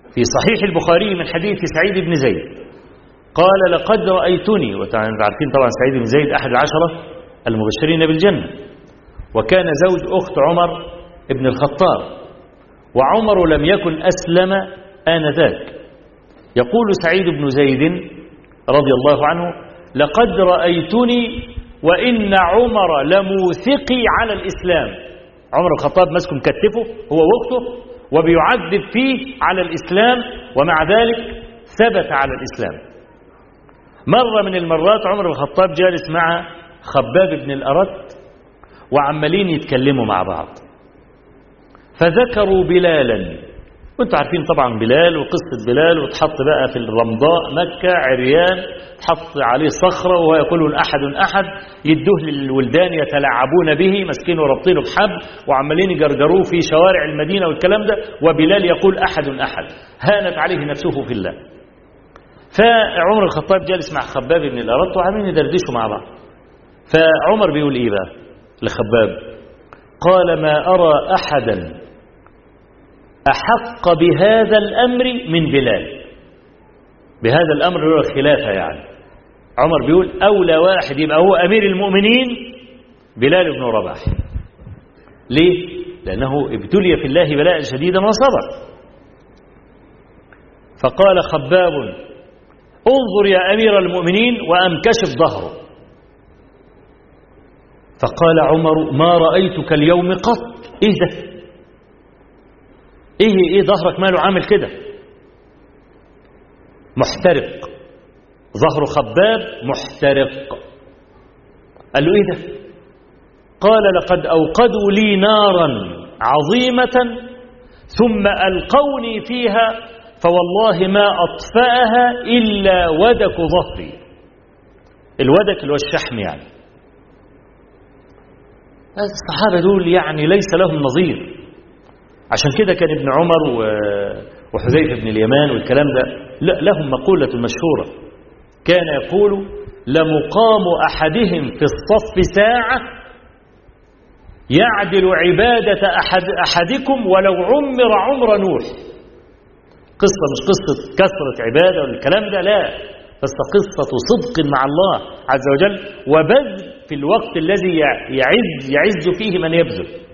في صحيح البخاري من حديث سعيد بن زيد قال لقد رأيتني وعارفين طبعا سعيد بن زيد أحد العشرة المبشرين بالجنة وكان زوج أخت عمر ابن الخطاب وعمر لم يكن أسلم آنذاك يقول سعيد بن زيد رضي الله عنه لقد رأيتني وإن عمر لموثقي على الإسلام عمر الخطاب مسك مكتفه هو واخته وبيعذب فيه على الإسلام ومع ذلك ثبت على الإسلام مرة من المرات عمر الخطاب جالس مع خباب بن الأرت وعمالين يتكلموا مع بعض فذكروا بلالا وانتم عارفين طبعا بلال وقصة بلال وتحط بقى في الرمضاء مكة عريان تحط عليه صخرة وهو يقول أحد أحد يدوه للولدان يتلاعبون به مسكين وربطينه بحبل وعمالين يجرجروه في شوارع المدينة والكلام ده وبلال يقول أحد أحد هانت عليه نفسه في الله فعمر الخطاب جالس مع خباب بن الأرط وعمالين يدردشوا مع بعض فعمر بيقول إيه بقى لخباب قال ما أرى أحدا أحق بهذا الأمر من بلال بهذا الأمر هو الخلافة يعني عمر بيقول أولى واحد يبقى هو أمير المؤمنين بلال بن رباح ليه؟ لأنه ابتلي في الله بلاء شديدا وصبر فقال خباب انظر يا أمير المؤمنين وأنكشف ظهره فقال عمر ما رأيتك اليوم قط إيه ده ايه ايه ظهرك ماله عامل كده محترق ظهر خباب محترق قال له ايه ده قال لقد اوقدوا لي نارا عظيمة ثم ألقوني فيها فوالله ما أطفأها إلا ودك ظهري الودك اللي هو الشحم يعني الصحابة دول يعني ليس لهم نظير عشان كده كان ابن عمر وحذيفة بن اليمان والكلام ده لهم مقولة مشهورة كان يقول لمقام أحدهم في الصف ساعة يعدل عبادة أحد أحدكم ولو عمر عمر نوح قصة مش قصة كثرة عبادة والكلام ده لا بس قصة صدق مع الله عز وجل وبذل في الوقت الذي يعز يعز فيه من يبذل